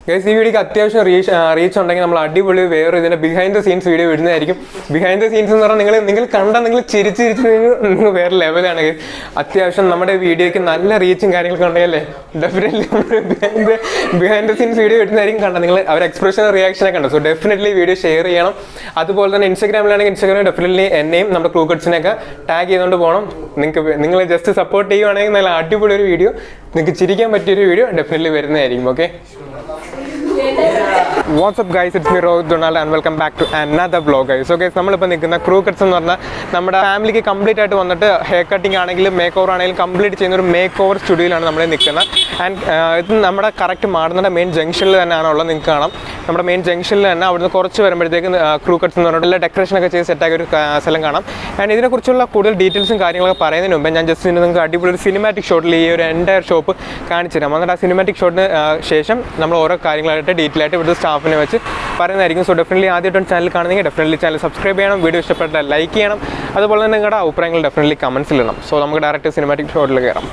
Guys ഈ വീഡിയോക്ക് അത്യാവശ്യം റീച്ച് റീച്ച് ഉണ്ടെങ്കിൽ നമ്മൾ അടിപൊളി വേറെ ഇതിന്റെ ബിഹൈൻഡ് ദ സീൻസ് വീഡിയോ ഇടുന്നതായിരിക്കും ബിഹൈൻഡ് ദ സീൻസ് എന്ന് പറഞ്ഞാൽ നിങ്ങൾ നിങ്ങൾ കണ്ടാൽ നിങ്ങൾ ചിരിച്ച് ചിരിച്ച് നിങ്ങൾ നിങ്ങൾ വേറെ ലെവലാണ് guys. അത്യാവശ്യം നമ്മുടെ വീഡിയോയ്ക്ക് നല്ല റീച്ചും കാര്യങ്ങളൊക്കെ ഉണ്ടെങ്കിലേ ഡെഫിനറ്റ്ലി നമ്മൾ behind behind the scenes video ഇടുന്നതായിരിക്കും കണ്ടത് നിങ്ങൾ അവർ എക്സ്പ്രഷൻ റിയാക്ഷനൊക്കെ ഉണ്ട് സോ ഡെഫിനറ്റ്ലി വീഡിയോ ഷെയർ ചെയ്യണം അതുപോലെ തന്നെ ഇൻസ്റ്റാഗ്രാമിലാണെങ്കിൽ ഇൻസ്റ്റാഗ്രാമിൽ ഡെഫിനറ്റ്ലി എന്നെയും നമ്മുടെ ക്രൂ കട്സിനെയൊക്കെ ടാഗ് ചെയ്തുകൊണ്ട് പോകണം നിങ്ങൾക്ക് നിങ്ങൾ ജസ്റ്റ് സപ്പോർട്ട് ചെയ്യുവാണെങ്കിൽ നല്ല അടിപൊളി ഒരു വീഡിയോ നിങ്ങൾക്ക് ചിരിക്കാൻ പറ്റിയൊരു വീഡിയോ ഡെഫിനറ്റ്ലി വരുന്നതായിരിക്കും okay what's up guys it's me Rohit Donald and welcome back to another blog guys okay നമ്മളിപ്പോൾ നിൽക്കുന്ന ക്രൂ കട്ട്സ് എന്ന് പറഞ്ഞാൽ നമ്മുടെ ഫാമിലിക്ക് കംപ്ലീറ്റ് ആയിട്ട് വന്നിട്ട് ഹെയർ കട്ടിംഗ് ആണെങ്കിലും മേക്ക് ഓവർ ആണെങ്കിലും കംപ്ലീറ്റ് ചെയ്യുന്ന ഒരു മേക്ക് ഓവർ സ്റ്റുഡിയോയിലാണ് നമ്മൾ നിൽക്കുന്നത് ആൻഡ് ഇത് നമ്മുടെ കറക്റ്റ് മാടുന്നതിൻ്റെ മെയിൻ ജംഗ്ഷനിൽ തന്നെയാണ് ഉള്ളത് നിങ്ങൾക്ക് കാണാം നമ്മുടെ മെയിൻ ജംഗ്ഷനിൽ തന്നെ അവിടുന്ന് കുറച്ച് വരുമ്പോഴത്തേക്ക് ക്രൂ കട്ട്സ് എന്ന് പറഞ്ഞിട്ട് ഡെക്കറേഷൻ ഒക്കെ ചെയ്ത് സെറ്റാക്കിയ ഒരു ആ, സ്ഥലം കാണാം ആൻഡ് ഇതിനെക്കുറിച്ചുള്ള കൂടുതൽ ഡീറ്റെയിൽസും കാര്യങ്ങളൊക്കെ പറയുന്നതിന് മുമ്പ് ഞാൻ ജസ്റ്റ് നിങ്ങൾക്ക് അടിപൊളി ഒരു സിനിമാറ്റിക് ഷോട്ടിൽ ഈ ഒരു എൻ്റയർ ഷോപ്പ് കാണിച്ചു തരാം എന്നിട്ട് ആ സിനിമാറ്റിക് ഷോട്ടിന് ശേഷം നമ്മൾ ഓരോ കാര്യങ്ങളായിട്ട് ഡീറ്റെയിൽ ആയിട്ട് ഇവിടുത്തെ സ്റ്റാഫിനെ വെച്ച് പറയുന്നതായിരിക്കും സോ ഡെഫിനറ്റ്ലി ആദ്യമായിട്ടാണ് ചാനൽ കാണുന്നെങ്കിൽ ഡെഫിനറ്റ്ലി ചാനൽ സബ്സ്ക്രൈബ് ചെയ്യണം വീഡിയോ ഇഷ്ടപ്പെട്ടാൽ ലൈക്ക് ചെയ്യണം അതുപോലെ തന്നെ നിങ്ങളുടെ അഭിപ്രായങ്ങൾ ഡെഫിനറ്റ്ലി കമൻസിൽ ഇടണം സോ നമുക്ക് ഡയറക്റ്റ് സിനിമാറ്റിക് ഷോട്ടിൽ കയറാം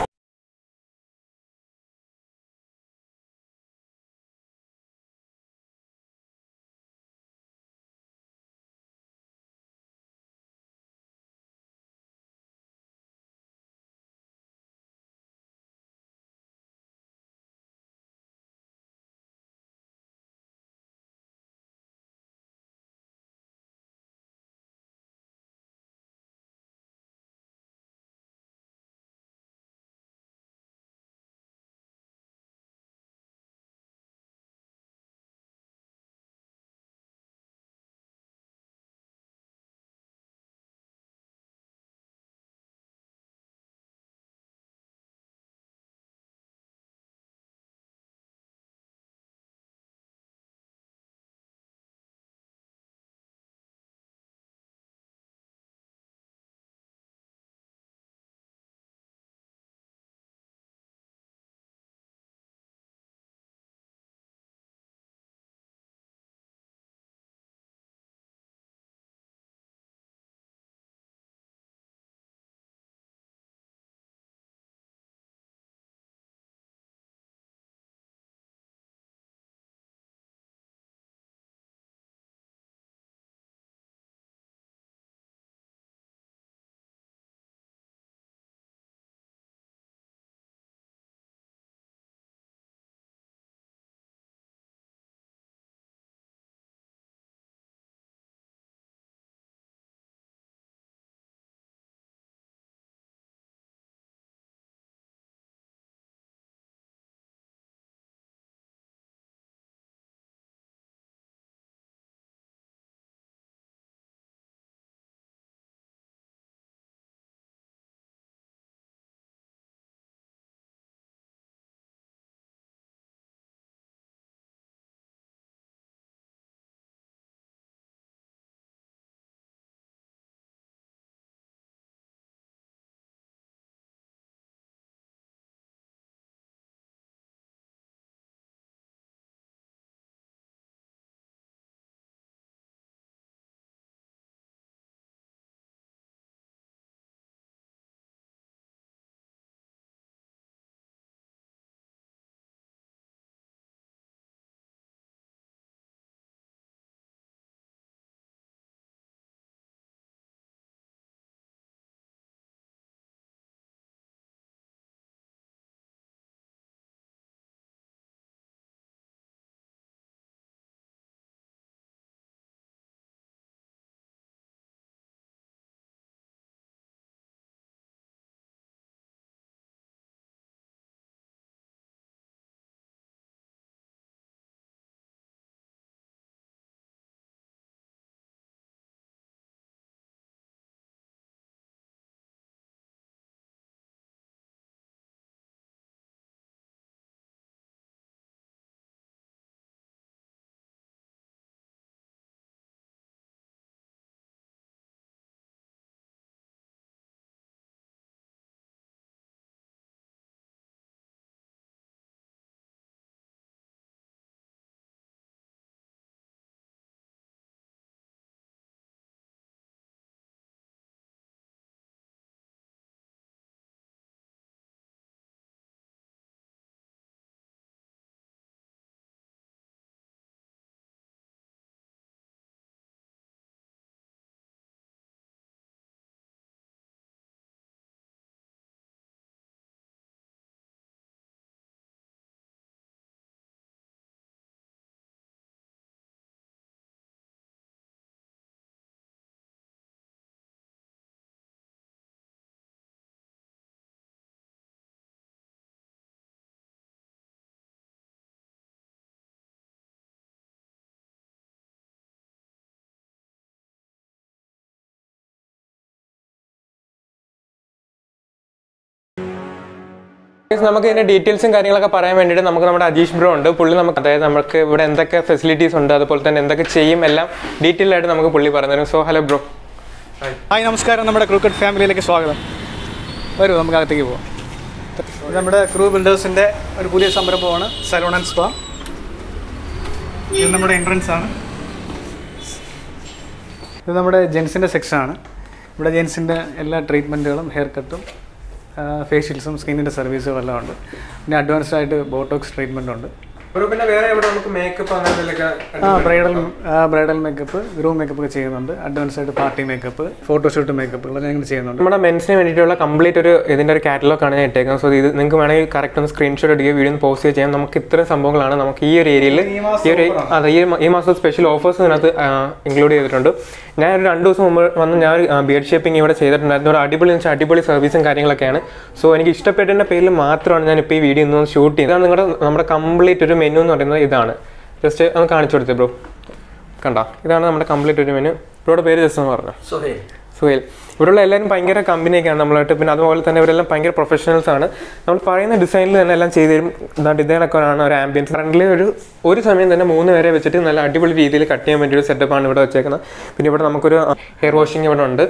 Guys, നമുക്ക് ഇതിന്റെ ഡീറ്റെയിൽസും കാര്യങ്ങളൊക്കെ പറയാൻ വേണ്ടിയിട്ട് നമുക്ക് നമ്മുടെ അജീഷ് ബ്രോ ഉണ്ട് പുള്ളി നമുക്ക് അതായത് നമുക്ക് ഇവിടെ എന്തൊക്കെ ഫെസിലിറ്റീസ് ഉണ്ട് അതുപോലെ തന്നെ എന്തൊക്കെ ചെയ്യും എല്ലാം ഡീറ്റെയിൽ ആയിട്ട് നമുക്ക് പുള്ളി പറഞ്ഞു തരും സോ ഹലോ ബ്രോ ഹായ് നമസ്കാരം നമ്മുടെ ക്രിക്കറ്റ് ഫാമിലിയിലേക്ക് സ്വാഗതം വരൂ നമുക്ക് അകത്തേക്ക് പോവാം ഇത് നമ്മുടെ ക്രൂ ബിൽഡേഴ്സിൻ്റെ ഒരു പുതിയ സംരംഭമാണ് സലൂൺ ആൻഡ് സ്പാ ഇത് നമ്മുടെ എൻട്രൻസ് ആണ് ഇത് നമ്മുടെ ജെൻസിൻ്റെ സെക്ഷനാണ് ഇവിടെ ജെൻസിൻ്റെ എല്ലാ ട്രീറ്റ്മെൻറ്റുകളും ഹെയർ കട്ടും ഫേഷ്യൽസും സ്കിന്നിൻ്റെ സർവീസും എല്ലാം ഉണ്ട് പിന്നെ അഡ്വാൻസ്ഡ് ആയിട്ട് ബോട്ടോക്സ് ട്രീറ്റ്മെൻ്റ് ഉണ്ട് ബ്രോ പിന്നെ വേറെ എവിടെ നമുക്ക് മേക്കപ്പ് അങ്ങനത്തെ ആ bridal bridal makeup groom makeup ഒക്കെ ചെയ്യുന്നുണ്ട് അഡ്വാൻസ് ആയിട്ട് പാർട്ടി മേക്കപ്പ് ഫോട്ടോഷൂട്ട് മേക്കപ്പുകൾ ഞങ്ങൾ ചെയ്യുന്നുണ്ട് നമ്മുടെ മെൻസിന് വേണ്ടിയിട്ടുള്ള കംപ്ലീറ്റ് ഒരു ഇതിന്റെ ഒരു കാറ്റലോഗ് ആണ് ഞാൻ ഇട്ടേക്കുന്നത് സോ ഇത് നിങ്ങൾക്ക് വേണമെങ്കിൽ കറക്റ്റ് ഒന്ന് സ്ക്രീൻഷോട്ട് എടുക്കുകയോ വീഡിയോ ഒന്ന് പോസ്റ്റ് ചെയ്യാം നമുക്ക് ഇത്രയും സംഭവങ്ങളാണ് നമുക്ക് ഈ ഒരു ഏരിയയിൽ ഈ ഒരു അതെ ഈ മ- ഈ മാസം സ്പെഷ്യൽ ഓഫേഴ്സ് ഇതിനകത്ത് ഇൻക്ലൂഡ് ചെയ്തിട്ടുണ്ട് ഞാൻ ഒരു രണ്ട് ദിവസം മുമ്പ് വന്ന് ഞാൻ ബിയഡ് ഷേപ്പിംഗ് ഇവിടെ ചെയ്തിട്ടുണ്ടായിരുന്നു ഒരു അടിപൊളി എന്ന് വെച്ചാൽ അടിപൊളി സർവീസും കാര്യങ്ങളൊക്കെയാണ് സോ എനിക്ക് ഇഷ്ടപ്പെട്ടതിൻ്റെ പേരിൽ മാത്രമാണ് ഞാൻ ഇപ്പോൾ ഈ വീഡിയോ ഒന്ന് ഷൂട്ട് ചെയ്യുന്നത് ഇതാണ് നിങ്ങളുടെ നമ്മുടെ കംപ്ലീറ്റ് ഒരു മെനു എന്ന് പറയുന്നത് ഇതാണ് ജസ്റ്റ് ഒന്ന് കാണിച്ചു കൊടുത്തേ ബ്രോ കണ്ട ഇതാണ് നമ്മുടെ കംപ്ലീറ്റ് ഒരു മെനു ബ്രോയുടെ പേര് ജസ്റ്റ് ഒന്ന് പറഞ്ഞു സുഹേൽ ഇവിടെയുള്ള എല്ലാവരും ഭയങ്കര കമ്പനിയൊക്കെയാണ് നമ്മളായിട്ട് പിന്നെ അതുപോലെ തന്നെ ഇവരെല്ലാം ഭയങ്കര പ്രൊഫഷണൽസ് ആണ് നമ്മൾ പറയുന്ന ഡിസൈനിൽ തന്നെ എല്ലാം ചെയ്തു തരും എന്താ ഡിസൈനൊക്കെ ആണ് ഒരു ആംബിയൻസ് ഫ്രണ്ടിൽ ഒരു ഒരു സമയം തന്നെ മൂന്ന് പേരെ വെച്ചിട്ട് നല്ല അടിപൊളി രീതിയിൽ കട്ട് ചെയ്യാൻ വേണ്ടി ഒരു സെറ്റപ്പാണ് ഇവിടെ വെച്ചേക്കുന്നത് പിന്നെ ഇവിടെ നമുക്കൊരു ഹെയർ വാഷിംഗ് ഇവിടെ ഉണ്ട്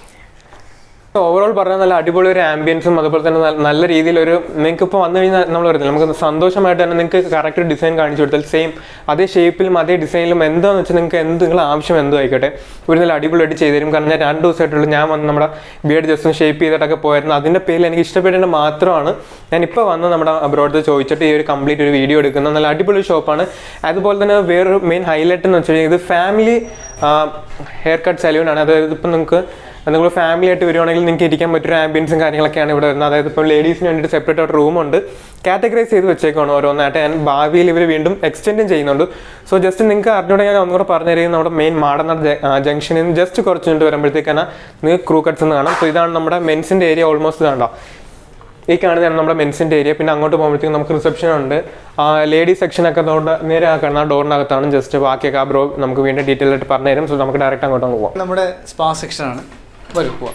ഓവറോൾ പറഞ്ഞാൽ നല്ല അടിപൊളി ഒരു ആംബിയൻസും അതുപോലെ തന്നെ നല്ല- നല്ല രീതിയിലൊരു നിങ്ങൾക്ക് ഇപ്പോൾ വന്നു കഴിഞ്ഞാൽ നമ്മൾ പറയുന്നത് നമുക്ക് സന്തോഷമായിട്ട് തന്നെ നിങ്ങൾക്ക് കറക്റ്റ് ഡിസൈൻ കാണിച്ചു കൊടുത്താൽ സെയിം അതേ ഷേപ്പിലും അതേ ഡിസൈനിലും എന്താണെന്ന് വെച്ചാൽ നിങ്ങൾക്ക് എന്ത് നിങ്ങൾ ആവശ്യം എന്തോ ആയിക്കോട്ടെ ഒരു നല്ല അടിപൊളിയായിട്ട് ചെയ്തു തരും കാരണം ഞാൻ രണ്ട് ദിവസമായിട്ടുള്ളൂ ഞാൻ വന്ന് നമ്മുടെ ബിയഡ് ജസ്റ്റ് ഷേപ്പ് ചെയ്തിട്ടൊക്കെ പോയിരുന്നു അതിൻ്റെ പേരിൽ എനിക്ക് ഇഷ്ടപ്പെട്ടതിൻ്റെ മാത്രമാണ് ഞാൻ ഇപ്പോൾ വന്ന് നമ്മുടെ അബ്രോഡ് ചോദിച്ചിട്ട് ഈ ഒരു കംപ്ലീറ്റ് ഒരു വീഡിയോ എടുക്കുന്ന നല്ല അടിപൊളി ഷോപ്പാണ് അതുപോലെ തന്നെ വേറൊരു മെയിൻ ഹൈലൈറ്റ് എന്ന് വെച്ച് കഴിഞ്ഞാൽ ഇത് ഫാമിലി ഹെയർ കട്ട് സലൂണാണ് അതായത് ഇപ്പം നിങ്ങൾക്ക് നിങ്ങൾ ഫാമിലി ആയിട്ട് വരുവാണെങ്കിൽ നിങ്ങൾക്ക് ഇരിക്കാൻ പറ്റിയൊരു ആംബിയൻസും കാര്യങ്ങളൊക്കെയാണ് ഇവിടെ വരുന്നത് അതായത് ഇപ്പോൾ ലേഡീസിന് വേണ്ടിയിട്ട് സെപ്പറേറ്റ് ആയിട്ട് റൂമുണ്ട് കാറ്റഗറൈസ് ചെയ്ത് വെച്ചേക്കാണ് ഓരോന്നായിട്ട് ഞാൻ ഭാവിയിൽ ഇവർ വീണ്ടും എക്സ്റ്റെൻഡും ചെയ്യുന്നുണ്ട് സോ ജസ്റ്റ് നിങ്ങൾക്ക് അറിഞ്ഞൂടെ ഞാൻ ഒന്നുകൂടെ പറഞ്ഞു തരുന്നത് നമ്മുടെ മെയിൻ മാടനാട് ജംഗ്ഷനിൽ നിന്ന് ജസ്റ്റ് കുറച്ച് മിനിറ്റ് വരുമ്പോഴത്തേക്കാണ് നിങ്ങൾക്ക് ക്രൂ കട്ട്സ് എന്ന് കാണാം സോ ഇതാണ് നമ്മുടെ മെൻസിൻ്റെ ഏരിയ ഓൾമോസ്റ്റ് കണ്ടോ ഈ കാണുന്നതാണ് നമ്മുടെ മെൻസിൻ്റെ ഏരിയ പിന്നെ അങ്ങോട്ട് പോകുമ്പോഴത്തേക്കും നമുക്ക് റിസപ്ഷൻ ഉണ്ട് ലേഡീസ് സെക്ഷനൊക്കെ അതുകൊണ്ട് നേരെ ആ കാണുന്ന ഡോറിനകത്താണ് ജസ്റ്റ് ബാക്കിയൊക്കെ ആ ബ്രോ നമുക്ക് വീണ്ടും ഡീറ്റെയിൽ ആയിട്ട് പറഞ്ഞു തരും സോ നമുക്ക് ഡയറക്റ്റ് അങ്ങോട്ട് അങ്ങ് പോകാം നമ്മുടെ സ്പാ സെക്ഷനാണ് വരൂ പോവാം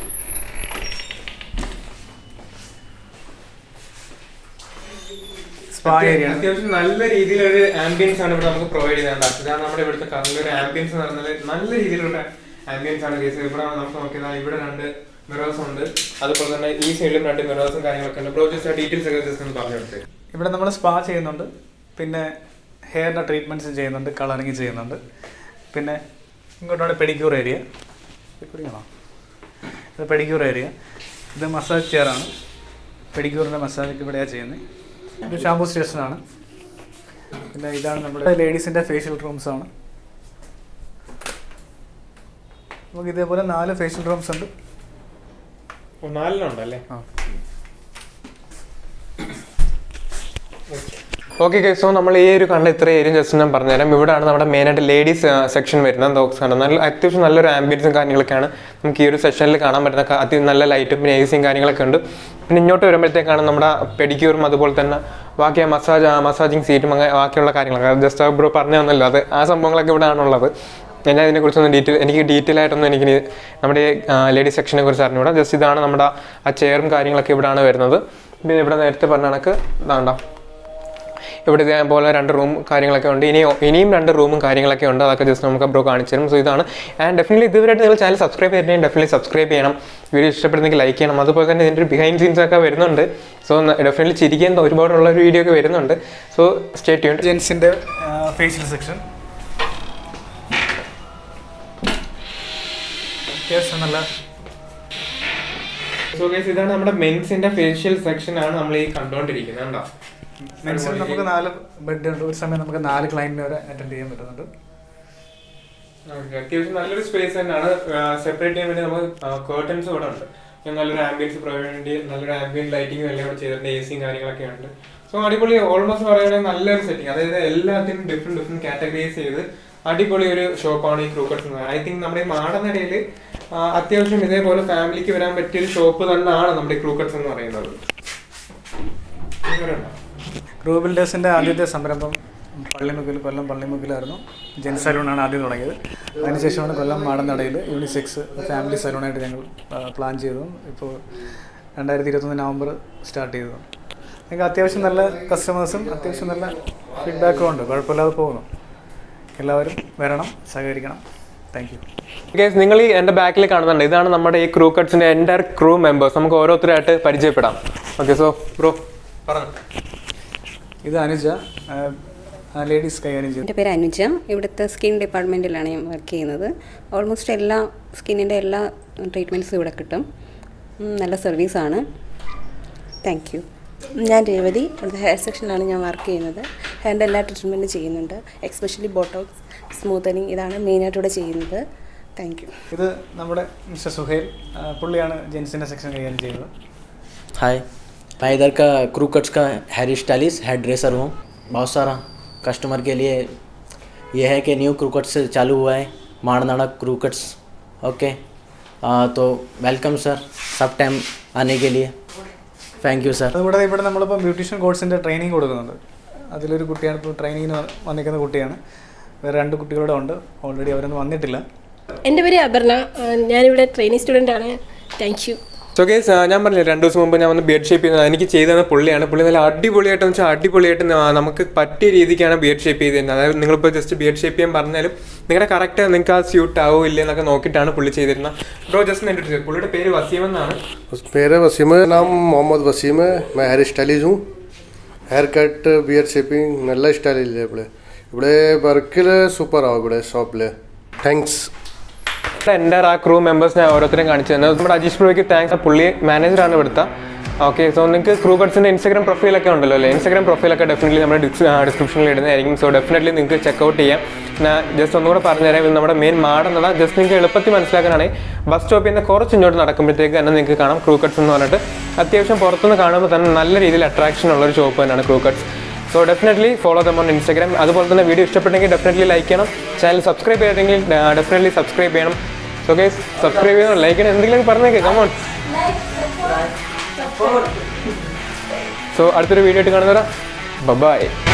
സ്പാ ഏരിയ ആണ് അത്യാവശ്യം നല്ല രീതിയിലൊരു ആംബിയൻസ് ആണ് ഇവിടെ നമുക്ക് പ്രൊവൈഡ് ചെയ്യുന്നത് ഇതാണ് നമ്മുടെ ഇവിടുത്തെ കറണ്ട് ഒരു ആംബിയൻസ് എന്ന് പറഞ്ഞാൽ നല്ല രീതിയിലുള്ള ആംബിയൻസ് ആണ് കേസ് ഇവിടെ നമുക്ക് നോക്കിയാൽ ഇവിടെ രണ്ട് മിറേഴ്സ് ഉണ്ട് അതുപോലെ തന്നെ ഈ സൈഡിലും രണ്ട് മിറേഴ്സും കാര്യങ്ങളൊക്കെ ഉണ്ട് ബ്രോ ജസ്റ്റ് ഡീറ്റെയിൽസ് ഒക്കെ ജസ്റ്റ് ഒന്ന് പറഞ്ഞു കൊടുത്തേ ഇവിടെ നമ്മൾ സ്പാ ചെയ്യുന്നുണ്ട് പിന്നെ ഹെയറിൻ്റെ ട്രീറ്റ്മെൻറ്റ്സും ചെയ്യുന്നുണ്ട് കളറിങ് ചെയ്യുന്നുണ്ട് പിന്നെ ഇങ്ങോട്ടാണ് പെഡിക്യൂർ ഏരിയ ഇവിടെയാണോ ഇത് പെഡിക്യൂർ ഏരിയ ഇത് മസാജ് ചെയറാണ് പെഡിക്യൂറിൻ്റെ മസാജ് ഇവിടെയാണ് ചെയ്യുന്നത് ഇത് ഷാമ്പൂ സ്റ്റേഷനാണ് പിന്നെ ഇതാണ് നമ്മുടെ ലേഡീസിൻ്റെ ഫേഷ്യൽ റൂംസാണ് നമുക്ക് ഇതേപോലെ നാല് ഫേഷ്യൽ റൂംസ് ഉണ്ട് നാലിനുണ്ടല്ലേ ആ ഓക്കെ സോ നമ്മൾ ഈ ഒരു കണ്ട ഇത്ര ഏരിയ ജസ്റ്റ് ഞാൻ പറഞ്ഞുതരാം ഇവിടെയാണ് നമ്മുടെ മെയിനായിട്ട് ലേഡീസ് സെക്ഷൻ വരുന്നത് ഡോഗ്സ് ആണ് നല്ല അത്യാവശ്യം നല്ലൊരു ആംബിയൻസും കാര്യങ്ങളൊക്കെയാണ് നമുക്ക് ഈ ഒരു സെഷനിൽ കാണാൻ പറ്റുന്ന ക- അത്യം നല്ല ലൈറ്റും പിന്നെ എ സിയും കാര്യങ്ങളൊക്കെ ഉണ്ട് പിന്നെ ഇങ്ങോട്ട് വരുമ്പോഴത്തേക്കാണ് നമ്മുടെ പെഡിക്യൂറും അതുപോലെ തന്നെ ബാക്കി മസാജ് മസാജിങ് സീറ്റും അങ്ങനെ ബാക്കിയുള്ള കാര്യങ്ങളൊക്കെ ജസ്റ്റ് ബ്രോ പറഞ്ഞു തന്നല്ലോ അത് ആ സംഭവങ്ങളൊക്കെ ഇവിടെ ആണുള്ളത് ഞാൻ ഇതിനെക്കുറിച്ചൊന്നും ഡീറ്റെയിൽ എനിക്ക് ഡീറ്റെയിൽ ആയിട്ടൊന്നും എനിക്ക് ഇനി നമ്മുടെ ലേഡീസ് സെക്ഷനെ കുറിച്ച് അറിഞ്ഞുകൂടാ ജസ്റ്റ് ഇതാണ് നമ്മുടെ ആ ചെയറും കാര്യങ്ങളൊക്കെ ഇവിടെയാണ് വരുന്നത് പിന്നെ ഇവിടെ നേരത്തെ പറഞ്ഞ കണക്ക് ഇതാണ്ടോ ഇവിടെ ഇതേപോലെ രണ്ട് റൂം കാര്യങ്ങളൊക്കെ ഉണ്ട് ഇനി ഇനിയും രണ്ട് റൂമും കാര്യങ്ങളൊക്കെ ഉണ്ട് അതൊക്കെ ജസ്റ്റ് നമുക്ക് ബ്രോ കാണിച്ചു തരും സോ ഇതാണ് ആൻഡ് ഡെഫിനറ്റ്ലി ഇതുവരെയായിട്ട് നിങ്ങൾ ചാനൽ സബ്സ്ക്രൈബ് ചെയ്തിട്ടുണ്ടെങ്കിൽ ഡെഫിനറ്റ്ലി സബ്സ്ക്രൈബ് ചെയ്യണം വീഡിയോ ഇഷ്ടപ്പെടുന്നെങ്കിൽ ലൈക്ക് ചെയ്യണം അതുപോലെ തന്നെ ഇതിൻ്റെ ഒരു ബിഹൈൻഡ് സീൻസ് ഒക്കെ വരുന്നുണ്ട് സോ ഡെഫിനറ്റ്ലി ചിരിക്കാൻ ഒരുപാടുള്ള ഒരു വീഡിയോ ഒക്കെ വരുന്നുണ്ട് സോ സ്റ്റേ ട്യൂൺ ജെൻസിൻ്റെ ഫേഷ്യൽ സെക്ഷൻ അത്യാവശ്യം നല്ല സോ ഗൈസ് ഇതാണ് നമ്മുടെ മെൻസിന്റെ ഫേഷ്യൽ സെക്ഷൻ ആണ് നമ്മൾ ഈ കണ്ടുകൊണ്ടിരിക്കുന്നത് കണ്ടോ മെൻസിൽ നമുക്ക് നാല് ബെഡ് ഉണ്ട് ഒരു സമയം നമുക്ക് നാല് ക്ലയന്റിനെ വരെ അറ്റൻഡ് ചെയ്യാൻ പറ്റുന്നുണ്ട് Okay, അത്യാവശ്യം നല്ലൊരു സ്പേസ് തന്നെയാണ് സെപ്പറേറ്റ് ചെയ്യാൻ വേണ്ടി നമുക്ക് കേർട്ടൻസ് ഇവിടെ ഉണ്ട് പിന്നെ നല്ലൊരു ആംബിയൻസ് പ്രൊവൈഡ് വേണ്ടി നല്ലൊരു ആംബിയൻ ലൈറ്റിംഗും എല്ലാം ഇവിടെ ചെയ്തിട്ടുണ്ട് എ സിയും കാര്യങ്ങളൊക്കെ ഉണ്ട് സോ അടിപൊളി ഓൾമോസ്റ്റ് പറയുകയാണെങ്കിൽ നല്ലൊരു സെറ്റിംഗ് അതായത് എല്ലാത്തിനും ഡിഫറെന്റ് ഡിഫറെന്റ് കാറ്റഗറൈസ് ചെയ്ത് അടിപൊളി ഒരു ഷോപ്പാണ് ഈ ക്രൂക്കട്സ് ഐ തിങ്ക് നമ്മുടെ ഈ മാടനടയിൽ അത്യാവശ്യം ഇതേപോലെ ഫാമിലിക്ക് വരാൻ പറ്റിയ ഒരു ഷോപ്പ് തന്നെയാണ് നമ്മുടെ ഈ ക്രൂക്കട്സ് എന്ന് പറയുന്നത് ഇവരുണ്ടോ? ഗ്രൂ ബിൽഡേഴ്സിൻ്റെ ആദ്യത്തെ സംരംഭം പള്ളിമുക്കിൽ കൊല്ലം പള്ളിമുക്കിലായിരുന്നു ജെൻ സലൂണാണ് ആദ്യം തുടങ്ങിയത് അതിനുശേഷമാണ് കൊല്ലം മാടനടയിൽ യൂണിസെക്സ് ഫാമിലി സലൂണായിട്ട് ഞങ്ങൾ പ്ലാൻ ചെയ്തതും ഇപ്പോൾ രണ്ടായിരത്തി ഇരുപത്തൊന്ന് നവംബർ സ്റ്റാർട്ട് ചെയ്തതും നിങ്ങൾക്ക് അത്യാവശ്യം നല്ല കസ്റ്റമേഴ്സും അത്യാവശ്യം നല്ല ഫീഡ്ബാക്കും ഉണ്ട് കുഴപ്പമില്ലാതെ പോകുന്നു എല്ലാവരും വരണം സഹകരിക്കണം താങ്ക് യു ഗൈസ് നിങ്ങൾ ഈ എൻ്റെ ബാക്കിൽ കാണുന്നുണ്ട് ഇതാണ് നമ്മുടെ ഈ ക്രൂ കട്ട്സിൻ്റെ എൻ്റെ ക്രൂ മെമ്പേഴ്സ് നമുക്ക് ഓരോരുത്തരായിട്ട് പരിചയപ്പെടാം ഓക്കെ സോ ബ്രോ പറഞ്ഞു ഇത് അനുജ ലേഡീസ് കൈകാര്യം ചെയ്യുന്നു എൻ്റെ പേര് അനുജ ഇവിടുത്തെ സ്കിൻ ഡിപ്പാർട്ട്മെൻറ്റിലാണ് ഞാൻ വർക്ക് ചെയ്യുന്നത് ഓൾമോസ്റ്റ് എല്ലാ സ്കിന്നിൻ്റെ എല്ലാ ട്രീറ്റ്മെൻറ്റ്സും ഇവിടെ കിട്ടും ഉം, നല്ല സർവീസാണ് താങ്ക് യു ഞാൻ രേവതി ഇവിടുത്തെ ഹെയർ സെക്ഷനിലാണ് ഞാൻ വർക്ക് ചെയ്യുന്നത് ഹെയറിൻ്റെ എല്ലാ ട്രീറ്റ്മെൻറ്റും ചെയ്യുന്നുണ്ട് എക്സ്പെഷ്യലി ബോട്ടോക്സ് സ്മൂത്തനിങ് ഇതാണ് മെയിനായിട്ട് ഇവിടെ ചെയ്യുന്നത് താങ്ക് യു ഇത് നമ്മുടെ മിസ്റ്റർ സുഹേൽ ആ, പുള്ളിയാണ് ജെൻസിൻ്റെ സെക്ഷൻ കൈകാര്യം ചെയ്യുന്നത് हाय मैं इधर का क्रू कट्स का हेयर स्टाइलिस्ट हेयर ड्रेसर हूँ बहुत सारा कस्टमर के लिए ये है कि न्यू क्रू कट्स चालू हुआ है मारनाड़ा क्रू कट्स ओके आ, तो वेलकम सर सब टाइम आने के लिए थैंक यू सर അതുകൂടാതെ ഇവിടെ നമ്മളിപ്പോൾ ബ്യൂട്ടീഷ്യൻ കോഴ്സിൻ്റെ ട്രെയിനിങ് കൊടുക്കുന്നുണ്ട് അതിലൊരു കുട്ടിയാണ് ഇപ്പോൾ ട്രെയിനിങ്ങിന് വന്നിരിക്കുന്ന കുട്ടിയാണ് വേറെ രണ്ട് കുട്ടികളുടെ ഉണ്ട് ഓൾറെഡി അവരൊന്നും വന്നിട്ടില്ല എൻ്റെ പേര് അപർണ ആ, ഞാനിവിടെ ട്രെയിനിങ് സ്റ്റുഡൻ്റ് ആണ് താങ്ക് യു സോ ഗേസ് ഞാൻ പറഞ്ഞില്ലേ രണ്ട് ദിവസം മുമ്പ് ഞാൻ വന്ന് ബിയഡ് ഷേപ്പ് ചെയ്യുന്നത് എനിക്ക് ചെയ്തു തന്ന പുള്ളിയാണ് പുള്ളി നല്ല അടിപൊളിയായിട്ട് വെച്ചാൽ അടിപൊളിയായിട്ട് ന- നമുക്ക് പറ്റിയ രീതിക്കാണ് ബിയഡ് ഷേപ്പ് ചെയ്ത് തരുന്നത് അതായത് നിങ്ങളിപ്പോൾ ജസ്റ്റ് ബിയഡ് ഷേപ്പ് ചെയ്യാൻ പറഞ്ഞാലും നിങ്ങളുടെ കറക്റ്റ് നിങ്ങൾക്ക് ആ സ്യൂട്ട് ആവോ ഇല്ല എന്നൊക്കെ നോക്കിയിട്ടാണ് പുള്ളി ചെയ്തിരുന്നത് ബ്രോ ജസ്റ്റ് എൻ്റെ പുള്ളിയുടെ പേര് വസീം എന്നാണ് मेरा वसीम है नाम मोहम्मद वसीम है मैं हेयर स्टाइलिस्ट हूँ ഹെയർ കട്ട് ബിയർ ഷേപ്പിംഗ് നല്ല സ്റ്റൈലില്ലേ ഇവിടെ ഇവിടെ വർക്കിൽ സൂപ്പർ ആവും ഇവിടെ ഷോപ്പിൽ താങ്ക്സ് എൻ്റെ ആ ക്രൂ മെമ്പേഴ്സ് ഞാൻ ഓരോരുത്തരും കാണിച്ചു തന്നത് നമ്മുടെ അജീഷ് ബ്രോയ്ക്ക് താങ്ക്സ് പുള്ളി മാനേജറാണ് ഇവിടുത്തെ ഓക്കെ സോ നിങ്ങൾക്ക് ക്രൂ കട്സിൻ്റെ ഇൻസ്റ്റാഗ്രാം പ്രൊഫൈലൊക്കെ ഉണ്ടല്ലോ അല്ലേ ഇൻസ്റ്റാഗ്രാം പ്രൊഫൈലൊക്കെ ഡെഫിനറ്റ്ലി നമ്മുടെ ഡിസ്ക്രിപ്ഷനിൽ ഇടുന്നതായിരിക്കും സോ ഡെഫിനറ്റ്ലി നിങ്ങൾക്ക് ചെക്കൗട്ട് ചെയ്യാം ഞാൻ ജസ്റ്റ് ഒന്നുകൂടെ പറഞ്ഞുതരാം ഇത് നമ്മുടെ മെയിൻ മാടെന്നല്ല ജസ്റ്റ് നിങ്ങൾക്ക് എളുപ്പത്തിൽ മനസ്സിലാക്കാനാണെങ്കിൽ ബസ് സ്റ്റോപ്പിൽ നിന്ന് കുറച്ച് ഇങ്ങോട്ട് നടക്കുമ്പോഴത്തേക്ക് തന്നെ നിങ്ങൾക്ക് കാണാം ക്രൂ കട്സ് എന്ന് പറഞ്ഞിട്ട് അത്യാവശ്യം പുറത്തുനിന്ന് കാണുമ്പോൾ തന്നെ നല്ല രീതിയിൽ അട്രാക്ഷൻ ഉള്ള ഒരു ഷോപ്പ് തന്നെയാണ് crew cuts so definitely follow them on Instagram അതുപോലെ തന്നെ വീഡിയോ ഇഷ്ടപ്പെട്ടെങ്കിൽ ഡെഫിനറ്റ്ലി ലൈക്ക് ചെയ്യണം ചാനൽ സബ്സ്ക്രൈബ് ചെയ്തിട്ടെങ്കിൽ ഡെഫിനറ്റ്ലി സബ്സ്ക്രൈബ് ചെയ്യണം സോ ഗൈസ് സബ്സ്ക്രൈബ് ചെയ്യണം ലൈക്ക് ചെയ്യണം എന്തെങ്കിലും പറഞ്ഞേക്ക് കമോൺ സോ അടുത്തൊരു വീഡിയോ ആയിട്ട് കാണുന്നവരാ ബൈ